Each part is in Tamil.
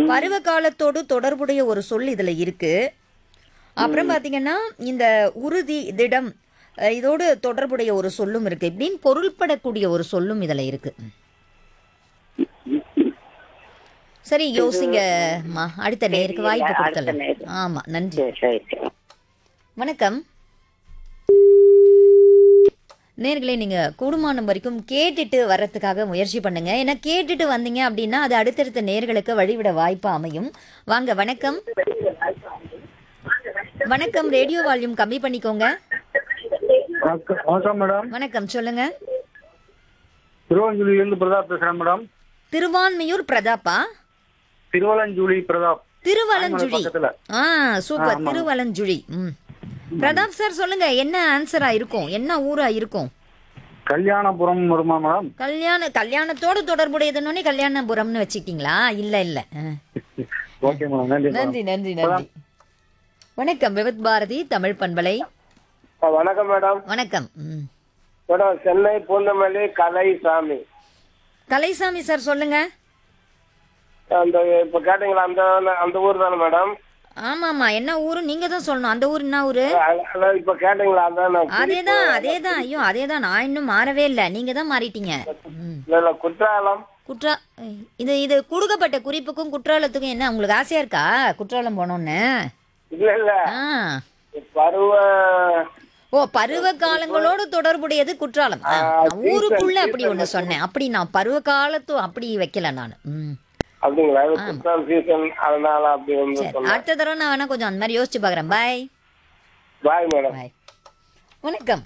பருவ காலத்தோடு தொடர்புடைய ஒரு சொல் இதுல இருக்கு அப்புறம் பாத்தீங்கன்னா இந்த உறுதி திடம் அஹ், இதோடு தொடர்புடைய ஒரு சொல்லும் இருக்கு இப்படின்னு பொருள்படக்கூடிய ஒரு சொல்லும் இதுல இருக்கு சரி யோசிங்கம்மா அடுத்த நேருக்கு வாய்ப்பு அடுத்த கொடுக்கலாம் நேரு. ஆமா நன்றி சரி சரி சரி வணக்கம் நேர்களே நீங்க கூடுமானம் வரைக்கும் கேட்டுட்டு வர்றதுக்காக முயற்சி பண்ணுங்க ஏன்னா கேட்டுட்டு வந்தீங்க அப்படின்னா அது அடுத்தடுத்த நேர்களுக்கு வழிவிட வாய்ப்பு அமையும் வாங்க வணக்கம் வணக்கம் ரேடியோ வால்யூம் கம்மி பண்ணிக்கோங்க வணக்கம் வணக்கம் மேடம் வணக்கம் சொல்லுங்க திருவஞ்சூலியிலிருந்து பிரதாப் பேசுறேன் மேடம் திருவான்மையூர் பிரதாப்பா திருவலஞ்சூலி பிரதாப் திருவலஞ்சுழி பக்கத்துல ஆ சூப்பர் திருவலஞ்சுழி ம் பிரதாப் சார் சொல்லுங்க என்ன ஆன்சரா இருக்கும் என்ன ஊரா இருக்கும் கல்யாணபுரம் வருமா மேடம் கல்யாண கல்யாணத்தோடு தொடர்புடையதுன்னு கல்யாணபுரம்னு வச்சுக்கிட்டீங்களா இல்ல இல்ல ஆ. ஓகே மேடம் நன்றி மேடம் நன்றி நன்றி நன்றி வணக்கம் விவத் பாரதி தமிழ் பண்பலை வணக்கம் மேடம் வணக்கம் ம். மேடம் சென்னை பூந்தமல்லி கலைசாமி கலைசாமி சார் சொல்லுங்க அந்த இப்ப கேட்டீங்களா அந்த அந்த ஊர் தானே மேடம் ஆமாமா என்ன ஊரு நீங்க தான் சொல்லணும் அந்த ஊர் என்ன ஊரு அ- அதான் இப்ப கேட்டீங்களா அதான் அதேதான் அதேதான் ஐயோ அதேதான் நான் இன்னும் மாறவே இல்ல நீங்க தான் மாறிட்டீங்க ம். இல்ல இல்ல குற்றாலம் குற்றா இது இது கொடுக்கப்பட்ட குறிப்புக்கும் குற்றாலத்துக்கும் என்ன உங்களுக்கு ஆசையா இருக்கா குற்றாலம் போனோன்னு இல்ல இல்ல ஆ பருவ ஓ பருவ காலங்களோடு தொடர்புடையது குற்றாலம் ஆ, நான் ஊருக்குள்ள அப்படி ஒண்ணு சொன்னேன் அப்படி நான் பருவ காலத்து அப்படி வைக்கல நான் ம் அப்படிங்களா இது குற்றாலம் சீசன் அதனால அப்படி வந்து சரி சொன்னேன் அடுத்த தடவை நான் வேணா கொஞ்சம் அந்த மாதிரி யோசிச்சு பார்க்குறேன் பாய் பாய் மேடம் பாய் வணக்கம்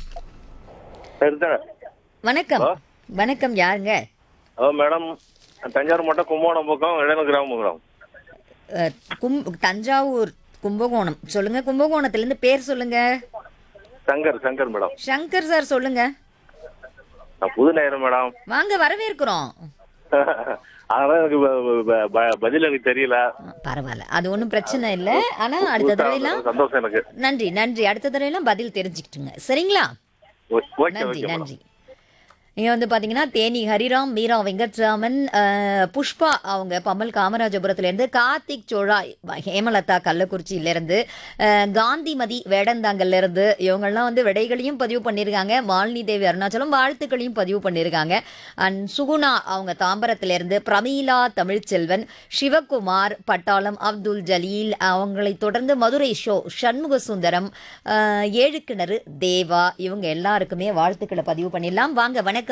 எடுத்தேன் வணக்கம் வணக்கம் யாருங்க ஹலோ மேடம் தஞ்சாவூர் மட்டும் கும்போணம் பக்கம் இடையில கிராமம் மேடம் அஹ், கும் தஞ்சாவூர் கும்பகோணம் சொல்லுங்க கும்பகோணத்துலேருந்து பேர் சொல்லுங்க சங்கர் சங்கர் மேடம் சங்கர் சார் சொல்லுங்க நான் புது நேரம் மேடம் வாங்க வரவேற்கிறோம் அதனால எனக்கு ப- ப- ப- பதில் எனக்கு தெரியல பரவாயில்ல அது ஒன்றும் பிரச்சனை இல்லை ஆனால் அடுத்த தடவைலாம் சந்தோஷம் எனக்கு நன்றி நன்றி அடுத்த தடவைலாம் பதில் தெரிஞ்சுக்கிட்டுங்க சரிங்களா ஓ- ஓகே நன்றி ஓகே மேடம் நன்றி இங்கே வந்து பார்த்தீங்கன்னா தேனி ஹரிராம் மீரா வெங்கட்ராமன் அஹ், புஷ்பா அவங்க பம்மல் காமராஜபுரத்துலேருந்து கார்த்திக் சோழா ஹேமலதா கள்ளக்குறிச்சியிலேருந்து காந்திமதி வேடந்தாங்கல்லேருந்து இவங்கெல்லாம் வந்து விடைகளையும் பதிவு பண்ணியிருக்காங்க மாலினி தேவி அருணாச்சலம் வாழ்த்துக்களையும் பதிவு பண்ணியிருக்காங்க அண்ட் சுகுணா அவங்க தாம்பரத்திலேருந்து பிரமீளா தமிழ்ச்செல்வன் சிவகுமார் பட்டாளம் அப்துல் ஜலீல் அவங்களை தொடர்ந்து மதுரை ஷோ சண்முக சுந்தரம் அஹ், ஏழு கிணறு தேவா இவங்க எல்லாருக்குமே வாழ்த்துக்களை பதிவு பண்ணிடலாம் வாங்க வணக்கம்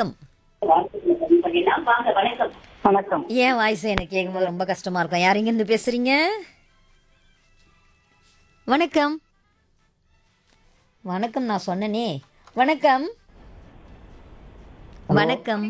வணக்கம் ஏன் வாய்ஸ் எனக்கு கேட்கும்போது ரொம்ப கஷ்டமா இருக்கும் யார் இருந்து பேசுறீங்க வணக்கம் வணக்கம் நான் சொன்னனே வணக்கம் வணக்கம்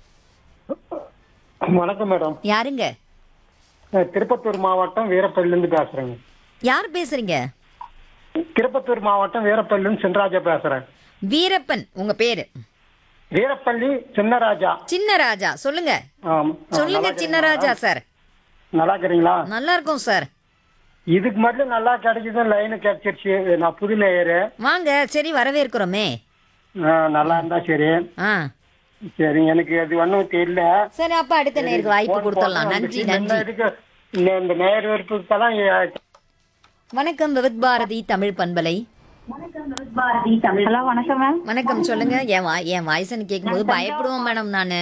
வணக்கம் மேடம் யாருங்க நான் திருப்பத்தூர் மாவட்டம் வீரப்பள்ளியிலிருந்து பேசுறேங்க யார் பேசுறீங்க திருப்பத்தூர் மாவட்டம் வீரப்பள்ளியிலிருந்து சின்னராஜா பேசுறேன் வீரப்பன் உங்க பேரு வீரப்பள்ளி சின்னராஜா சின்ன ராஜா சொல்லுங்க ஆம். ஆ, சொல்லுங்க நல்லா சின்ன ராஜா சார் நல்லா இருக்கிறீங்களா நல்லா இருக்கும் சார் இதுக்கு மட்டும் நல்லா கிடைச்சது லைனு கிடைச்சிருச்சு நான் புது நேயரு வாங்க சரி வரவேற்கிறோமே ஆ, நல்லா இருந்தா சரி ஆ சரி எனக்கு அது ஒன்றும் தெரியல சரி அப்ப அடுத்த நேருக்கு வாய்ப்பு கொடுத்துடலாம் நன்றி நன்றி இதுக்கு இந்த இந்த நேர் விருப்பத்தெல்லாம் வணக்கம் விவித் பாரதி தமிழ் பண்பலை ஹலோ வணக்கம் மேம் வணக்கம் சொல்லுங்க என் வா என் வாய்ஸ்ன்னு கேட்கும்போது பயப்படுவோம் மேடம் நான்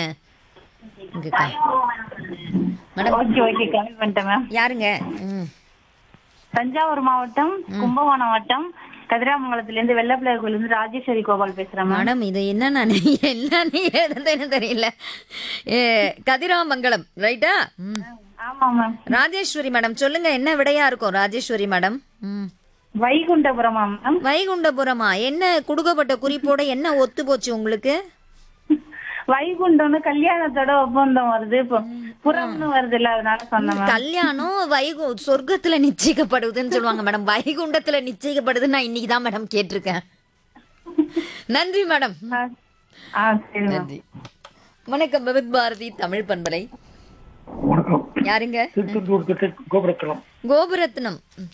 மேடம் ஓகே ஓகே கால் பண்ணிட்டேன் மேம் யாருங்க ம் தஞ்சாவூர் மாவட்டம் கும்பகோணம் வட்டம் கதிராமங்கலத்துல இருந்து வெள்ளப்பிள்ளை கோயில இருந்து ராஜேஸ்வரி கோபால் பேசுறேன் மேம் மேடம் இது என்ன நான் என்னன்னு எழுதுன்னு தெரியல ஏ கதிராமங்கலம் ரைட்டா ம் ஆமா மேம் ராஜேஸ்வரி மேடம் சொல்லுங்க என்ன விடையா இருக்கும் ராஜேஸ்வரி மேடம் ம் வைகுண்டபுரமா மேம் வைகுண்டபுரமா என்ன கொடுக்கப்பட்ட குறிப்போட என்ன ஒத்து போச்சு உங்களுக்கு வைகுண்டம்னு கல்யாணத்தோட ஒப்பந்தம் வருது இப்போ புறம்னு வருது இல்ல அதனால சொன்னேன் மேம் கல்யாணம் வைகு சொர்க்கத்துல நிச்சயிக்கப்படுதுன்னு சொல்லுவாங்க மேடம் வைகுண்டத்துல நிச்சயிக்கப்படுது நான் இன்னைக்கு தான் மேடம் கேட்டிருக்கேன் நன்றி மேடம் ஆ சரி மேம் நன்றி வணக்கம் விவித் பாரதி தமிழ் பண்பலை வணக்கம் யாருங்க திருத்தூர் கிட்ட கோபுரத்தலம் கோபுரத்னம் ம்.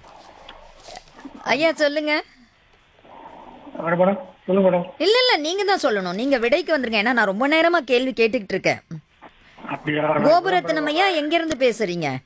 ஐயா சொல்லுங்க மேடம் சொல்லுங்க மேடம் இல்ல இல்ல நீங்க தான் சொல்லணும் நீங்க விடைக்கு வந்துருங்க ஏன்னா நான் ரொம்ப நேரமா கேள்வி கேட்டுக்கிட்டு இருக்கேன் அப்படியா கோபுரத்னம் ஐயா எங்க இருந்து பேசுறீங்க